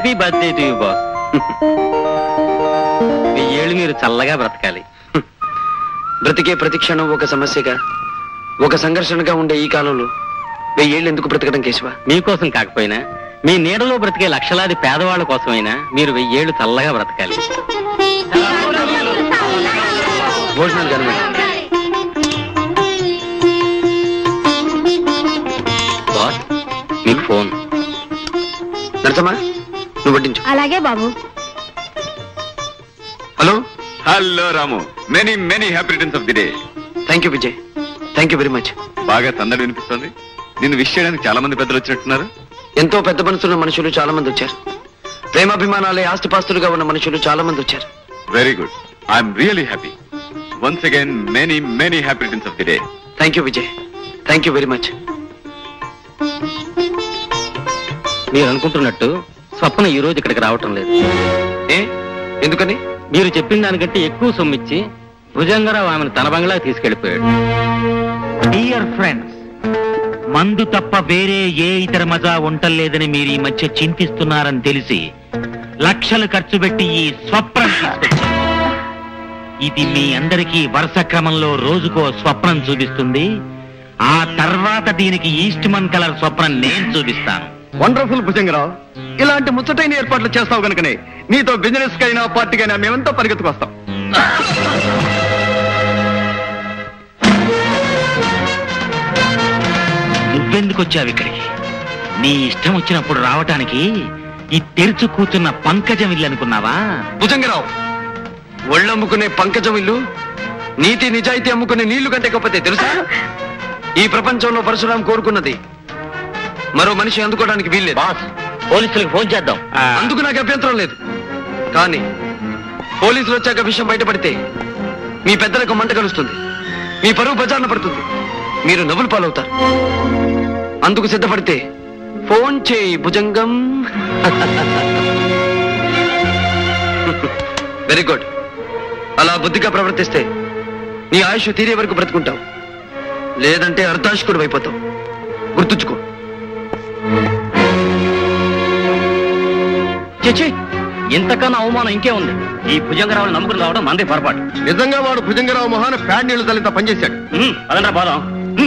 happy birthday to you boss వెయ్యేళ్ళు మీరు చల్లగా బ్రతకాలి బ్రతికే ప్రతి క్షణం ఒక సమస్యగా ఒక సంఘర్షణగా ఉండే ఈ కాలంలో వెయ్యేళ్ళు ఎందుకు బ్రతకడం కేశవ మీకోసం కాకపోయినా మీ నీడలో బ్రతికే లక్షలాది పేదవాళ్ళ కోసమైనా మీరు వెయ్యేళ్ళు చల్లగా బ్రతకాలి భోజనాలు కనుమ బాస్ మీకు ఫోన్ నరసమ్మా నువ్వు వడ్డించు అలాగే బాబు hello hello Ramu many many happy returns of the day thank you Vijay thank you very much బాగా సందడి వినిపిస్తుంది నిన్ను విష్ చేయడానికి చాలా మంది పెద్దలు వచ్చినట్టున్నారు ఎంతో పెద్ద మనసున్న మనుషులు చాలా మంది వచ్చారు ప్రేమాభిమానాలే ఆస్తిపాస్తులుగా ఉన్న మనుషులు చాలా మంది వచ్చారు very good I'm really happy once again many many happy returns of the day thank you Vijay thank you very much మీరు అనుకుంటున్నట్టు స్వప్న ఈ రోజు ఇక్కడికి రావటం లేదు ఏ ఎందుకని మీరు చెప్పిన దానికంటే ఎక్కువ సొమ్మిచ్చి భుజంగరావు ఆమెను తన బంగ్లా తీసుకెళ్లిపోయాడు డియర్ ఫ్రెండ్స్ మందు తప్ప వేరే ఏ ఇతర మజా ఉండలేదని మీరు ఈ మధ్య చింతిస్తున్నారని తెలిసి లక్షలు ఖర్చు పెట్టి ఈ స్వప్నం తీసుకొచ్చాను ఇది మీ అందరికీ వరుస క్రమంలో రోజుకో స్వప్నం చూపిస్తుంది ఆ తర్వాత దీనికి ఈస్ట్ మన్ కలర్ స్వప్నం నేను చూపిస్తాను వండర్ఫుల్ భుజంగరావు ఇలాంటి ముచ్చటైన ఏర్పాట్లు చేస్తావు కనుకనే నీతో బిజినెస్ కైనా పార్టీకైనా మేమంతా పరిగెత్తుకొస్తాం నువ్వెందుకు వచ్చావు ఇక్కడికి నీ ఇష్టం వచ్చినప్పుడు రావటానికి ఈ తెరుచు కూర్చున్న పంకజం ఇల్లు అనుకున్నావా భుజంగరావు ఒళ్ళు అమ్ముకునే పంకజం ఇల్లు నీతి నిజాయితీ అమ్ముకునే నీళ్లు కంటే గొప్పతే తెలుసా ఈ ప్రపంచంలో పరశురాం కోరుకున్నది మరో మనిషి అందుకోవడానికి వీల్లేదు పోలీసులకు ఫోన్ చేద్దాం అందుకు నాకు అభ్యంతరం లేదు కానీ పోలీసులు వచ్చాక విషయం బయటపడితే మీ పెద్దలకు మంట కలుస్తుంది మీ పరువు బజార్న పడుతుంది మీరు నవ్వులు పాలవుతారు అందుకు సిద్ధపడితే ఫోన్ చేయి భుజంగం వెరీ గుడ్ అలా బుద్ధిగా ప్రవర్తిస్తే నీ ఆయుష్ తీరే వరకు బ్రతుకుంటావు లేదంటే అర్ధాశకుడు అయిపోతావు గుర్తుంచుకో చచ్చి ఇంతకన్నా అవమానం ఇంకే ఉంది ఈ భుజంగరావుని నమ్ముకుని రావడం మంది పొరపాటు నిజంగా వాడు భుజంగరావు మొహాన ఫ్యాన్ నీళ్లు తల్లింత పనిచేశాడు అదంతా పోదాం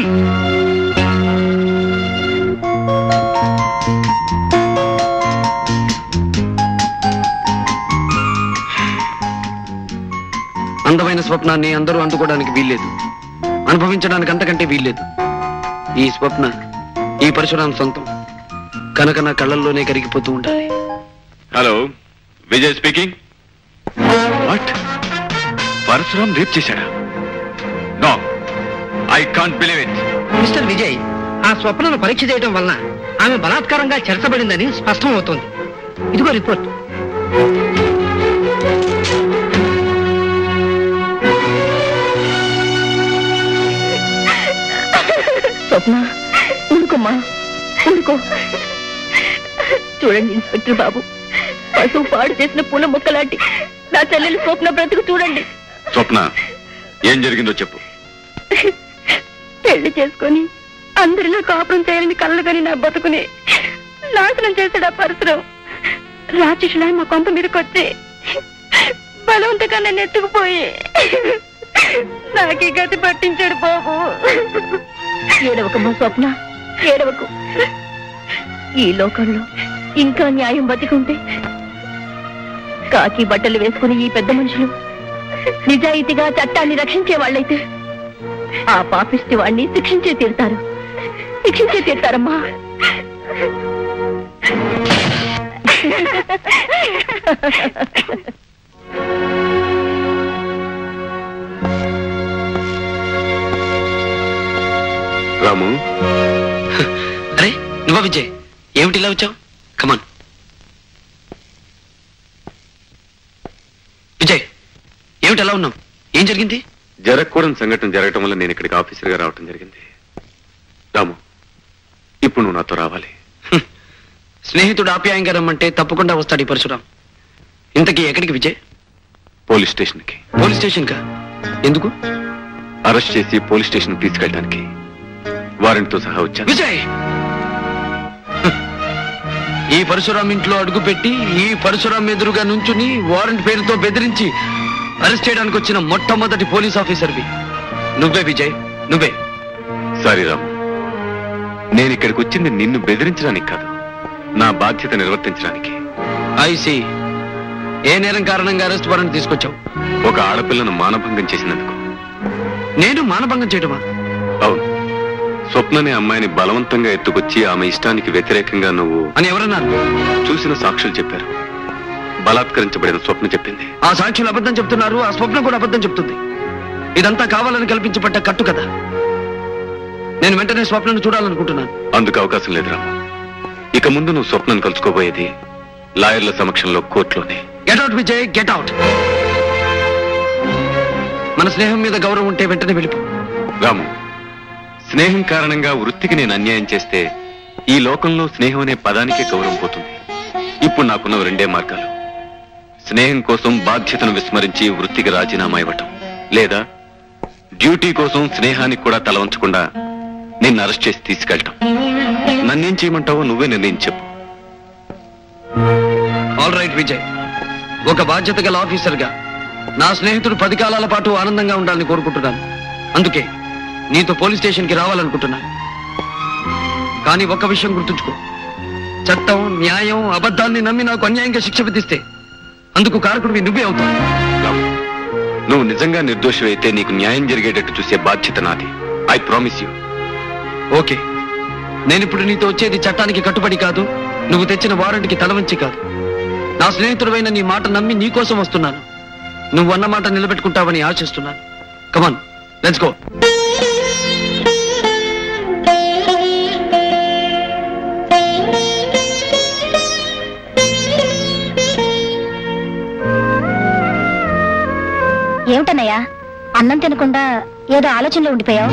అందమైన స్వప్నాన్ని అందరూ అందుకోవడానికి వీల్లేదు అనుభవించడానికి అంతకంటే వీల్లేదు ఈ స్వప్న ఈ పరశురాం సొంతం కనుక నా కళ్ళల్లోనే కరిగిపోతూ ఉండాలి hello Vijay speaking what Parashuram rape చేశాడా no I can't believe it mister Vijay ఆ స్వప్నను పరీక్ష చేయడం వలన ఆమె బలాత్కారంగా చెరచబడిందని స్పష్టం అవుతోంది ఇదిగో రిపోర్ట్ స్వప్న ఊరుకోమ్మా ఊరుకో చూడండి ఇన్స్పెక్టర్ బాబు పశువు పాడు చేసిన పూల మొక్కలాంటి నా చెల్లెలు స్వప్న బ్రతుకు చూడండి స్వప్న ఏం జరిగిందో చెప్పు పెళ్లి చేసుకొని అందరిలో కాపురం చేయాలని కళ్ళగని నా బతుకుని నాశనం చేశాడు ఆ పరశురం రాక్షసులా మా కొంప మీదకి వచ్చి బలవంతగా నన్ను ఎత్తుకుపోయి నాకే గతి పట్టించాడు బాబు ఏడవకమ్మా స్వప్న ఏడవకు ఈ లోకంలో ఇంకా న్యాయం బతికుంటే కాకి బట్టలు వేసుకుని ఈ పెద్ద మనుషులు నిజాయితీగా చట్టాన్ని రక్షించే వాళ్ళైతే ఆ పాపిష్టి వాణ్ణి శిక్షించే తీరుతారు శిక్షించే తీరుతారమ్మా రాము అరే నువ్వా విజయ్ ఏమిటి ఇలా వచ్చావు కమాన్ విజయ్ ఏమిటి ఎలా ఉన్నావు ఏం జరిగింది జరగకూడని సంఘటన జరగటం వల్ల నేను ఇక్కడికి ఆఫీసర్గా రావటం జరిగింది రాము ఇప్పుడు నువ్వు నాతో రావాలి స్నేహితుడు ఆప్యాయంగా రమ్మంటే తప్పకుండా వస్తాడు ఈ పరశురాం ఇంతకీ ఎక్కడికి విజయ్ పోలీస్ స్టేషన్కి పోలీస్ స్టేషన్ కా ఎందుకు అరెస్ట్ చేసి పోలీస్ స్టేషన్ తీసుకెళ్ళడానికి వారెంట్తో సహా వచ్చాను విజయ్ ఈ పరశురాం ఇంట్లో అడుగుపెట్టి ఈ పరశురాం ఎదురుగా నుంచుని వారెంట్ పేరుతో బెదిరించి అరెస్ట్ చేయడానికి వచ్చిన మొట్టమొదటి పోలీస్ ఆఫీసర్వి నువ్వే విజయ్ నువ్వే సారీ రామ్ నేను ఇక్కడికి వచ్చింది నిన్ను బెదిరించడానికి కాదు నా బాధ్యత నిర్వర్తించడానికి ఐసి ఏ నేరం కారణంగా అరెస్ట్ వారెంట్ తీసుకొచ్చావు ఒక ఆడపిల్లను మానభంగం చేసినందుకు నేను మానభంగం చేయటమా అవును స్వప్ననే అమ్మాయిని బలవంతంగా ఎత్తుకొచ్చి ఆమె ఇష్టానికి వ్యతిరేకంగా నువ్వు అని ఎవరన్నారు చూసిన సాక్షులు చెప్పారు బలాత్కరించబడిన స్వప్న చెప్పింది ఆ సాక్షులు అబద్ధం చెప్తున్నారు ఆ స్వప్నం కూడా అబద్ధం చెప్తుంది ఇదంతా కావాలని కల్పించబడ్డ కట్టు కదా నేను వెంటనే స్వప్నను చూడాలనుకుంటున్నాను అందుకు అవకాశం లేదు రాము ఇక ముందు నువ్వు స్వప్నం కలుసుకోబోయేది లాయర్ల సమక్షంలో కోర్టులోనే get out Vijay get out మన స్నేహం మీద గౌరవం ఉంటే వెంటనే వెళ్ళిపో రాము స్నేహం కారణంగా వృత్తికి నేను అన్యాయం చేస్తే ఈ లోకంలో స్నేహం అనే పదానికే గౌరవం పోతుంది ఇప్పుడు నాకున్న రెండే మార్గాలు స్నేహం కోసం బాధ్యతను విస్మరించి వృత్తికి రాజీనామా ఇవ్వటం లేదా డ్యూటీ కోసం స్నేహానికి కూడా తల వంచకుండా నిన్ను అరెస్ట్ చేసి తీసుకెళ్ళటం నన్నేం చేయమంటావో నువ్వే నిర్ణయం చెప్పు ఆల్ రైట్ విజయ్ ఒక బాధ్యత గల ఆఫీసర్గా నా స్నేహితుడు పది కాలాల పాటు ఆనందంగా ఉండాలని కోరుకుంటున్నాను అందుకే నీతో పోలీస్ స్టేషన్కి రావాలనుకుంటున్నాను కానీ ఒక్క విషయం గుర్తుంచుకో చట్టం న్యాయం అబద్ధాన్ని నమ్మి నాకు అన్యాయంగా శిక్ష విధిస్తే అందుకు కారకుడివి నువ్వే అవుతావు రాము నువ్వు నిజంగా నిర్దోషమైతే నీకు న్యాయం జరిగేటట్టు చూసే బాధ్యత నాది ఐ ప్రామిస్ యూ ఓకే నేనిప్పుడు నీతో వచ్చేది చట్టానికి కట్టుబడి కాదు నువ్వు తెచ్చిన వారంట్కి తలవంచి కాదు నా స్నేహితుడైన నీ మాట నమ్మి నీ కోసం వస్తున్నాను నువ్వు అన్న మాట నిలబెట్టుకుంటావని ఆశిస్తున్నాను కమాన్ లెట్స్ గో ఏమిటన్నయ్యా అన్నం తినకుండా ఏదో ఆలోచనలో ఉండిపోయావు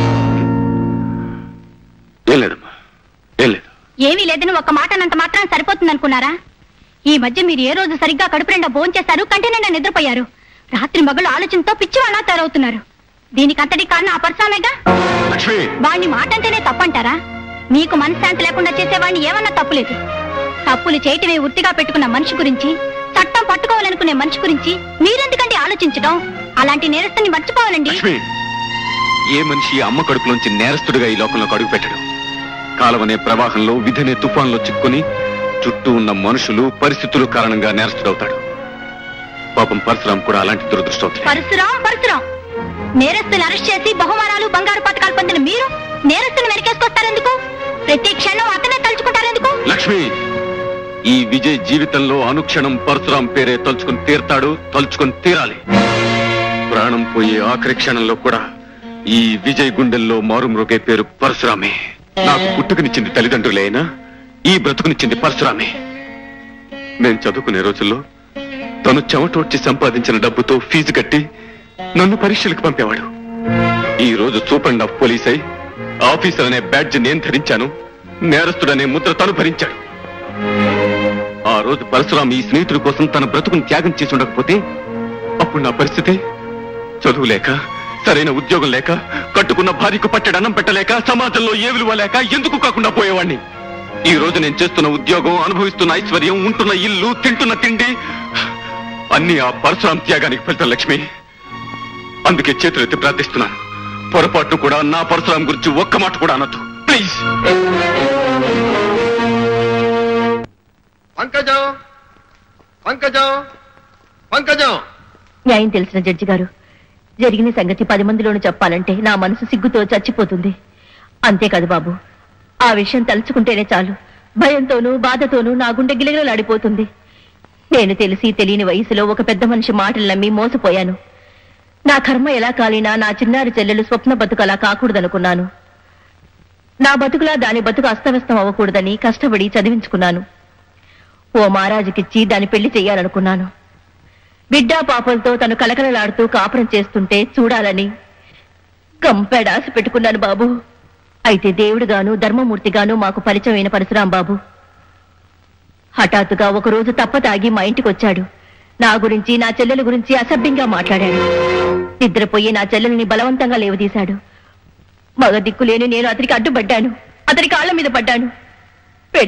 ఏం లేదమ్మా ఏం లేదు ఏమీ లేదని ఒక్క మాట అన్నంత మాత్రం సరిపోతుంది అనుకున్నారా ఈ మధ్య మీరు ఏ రోజు సరిగ్గా కడుపు నిండా భోంచేశారు కంటి నిండా నిద్రపోయారు రాత్రి మగళ్ళు ఆలోచనతో పిచ్చివాళ్ళ తయారవుతున్నారు దీనికి అంతటి కారణం ఆ పరసామేగా లక్ష్మి వాణ్ణి మాట అంటేనే తప్పంటారా మీకు మనశ్శాంతి లేకుండా చేసేవాణ్ణి ఏమన్నా తప్పులేదు తప్పులు చేయటమే వృత్తిగా పెట్టుకున్న మనిషి గురించి చట్టం పట్టుకోవాలనుకునే మనిషి గురించి మీరెందుకంటే ఆలోచించడం అలాంటి నేరస్తుని మర్చిపోవాలండి లక్ష్మి ఏ మనిషి అమ్మ కడుపులోంచి నేరస్తుడిగా ఈ లోకంలోకి అడుగు పెట్టడు కాలవనే ప్రవాహంలో విధనే తుఫాన్లో చిక్కుని చుట్టూ ఉన్న మనుషులు పరిస్థితులు కారణంగా నేరస్తుడవుతాడు పాపం పరశురాం కూడా అలాంటి దురదృష్టం పరశురాం పరశురాం నేరస్తుని అరెస్ట్ చేసి బహుమానాలు బంగారు పథకాలు పొందిన మీరు నేరస్తుని వెనకేసుకొస్తారెందుకు ప్రతి క్షణం అతనే తలుచుకుంటారెందుకు లక్ష్మి ఈ విజయ్ జీవితంలో అనుక్షణం పరశురాం పేరే తలుచుకుని తీర్తాడు తలుచుకుని తీరాలి ప్రాణం పోయే ఆఖరి క్షణంలో కూడా ఈ విజయ్ గుండెల్లో మారుమ్రోగే పేరు పరశురామే నాకు పుట్టుకనిచ్చింది తల్లిదండ్రులే అయినా ఈ బ్రతుకునిచ్చింది పరశురామే నేను చదువుకునే రోజుల్లో తను చెమటోడ్చి సంపాదించిన డబ్బుతో ఫీజు కట్టి నన్ను పరీక్షలకు పంపేవాడు ఈ రోజు సూపరింట్ ఆఫ్ పోలీస్ అయి ఆఫీసర్ అనే బ్యాడ్జ్ నేను ధరించాను నేరస్తుడనే ముద్ర తను భరించాడు ఆ రోజు పరశురాం ఈ స్నేహితుడి కోసం తన బ్రతుకుని త్యాగం చేసి ఉండకపోతే అప్పుడు నా పరిస్థితి చదువు లేక సరైన ఉద్యోగం లేక కట్టుకున్న భార్యకు పట్టెడు అన్నం పెట్టలేక సమాజంలో ఏ విలువ లేక ఎందుకు కాకుండా పోయేవాణ్ణి ఈ రోజు నేను చేస్తున్న ఉద్యోగం అనుభవిస్తున్న ఐశ్వర్యం ఉంటున్న ఇల్లు తింటున్న తిండి అన్ని ఆ పరశురాం త్యాగానికి ఫలితం లక్ష్మి అందుకే చేతులెత్తి ప్రార్థిస్తున్నాను పొరపాటు కూడా నా పరశురాం గురించి ఒక్క మాట కూడా అనొద్దు ప్లీజ్ పంకజం పంకజం పంకజం న్యాయం తెలిసిన జడ్జి గారు జరిగిన సంగతి పది మందిలోనూ చెప్పాలంటే నా మనసు సిగ్గుతో చచ్చిపోతుంది అంతేకాదు బాబు ఆ విషయం తలుచుకుంటేనే చాలు భయంతోనూ బాధతోనూ నా గుండె గిలగిలలాడిపోతుంది నేను తెలిసి తెలియని వయసులో ఒక పెద్ద మనిషి మాటలు నమ్మి మోసపోయాను నా కర్మ ఎలా కాలినా నా చిన్నారి చెల్లెలు స్వప్న బతుకు అలా కాకూడదనుకున్నాను నా బతుకులా దాని బతుకు అస్తవ్యస్తం అవ్వకూడదని కష్టపడి చదివించుకున్నాను ఓ మహారాజుకిచ్చి దాని పెళ్లి చెయ్యాలనుకున్నాను బిడ్డా పాపలతో తను కలకలలాడుతూ కాపురం చేస్తుంటే చూడాలని కంపెడాస పెట్టుకున్నాను బాబు అయితే దేవుడుగాను ధర్మమూర్తిగాను మాకు పరిచయమైన పరశురాం బాబు హఠాత్తుగా ఒకరోజు తప్ప తాగి మా ఇంటికి వచ్చాడు నా గురించి నా చెల్లెల గురించి అసభ్యంగా మాట్లాడాడు నిద్రపోయి నా చెల్లెల్ని బలవంతంగా లేవదీశాడు మగ దిక్కులేని నేను అతనికి అడ్డుపడ్డాను అతని కాళ్ళ మీద పడ్డాను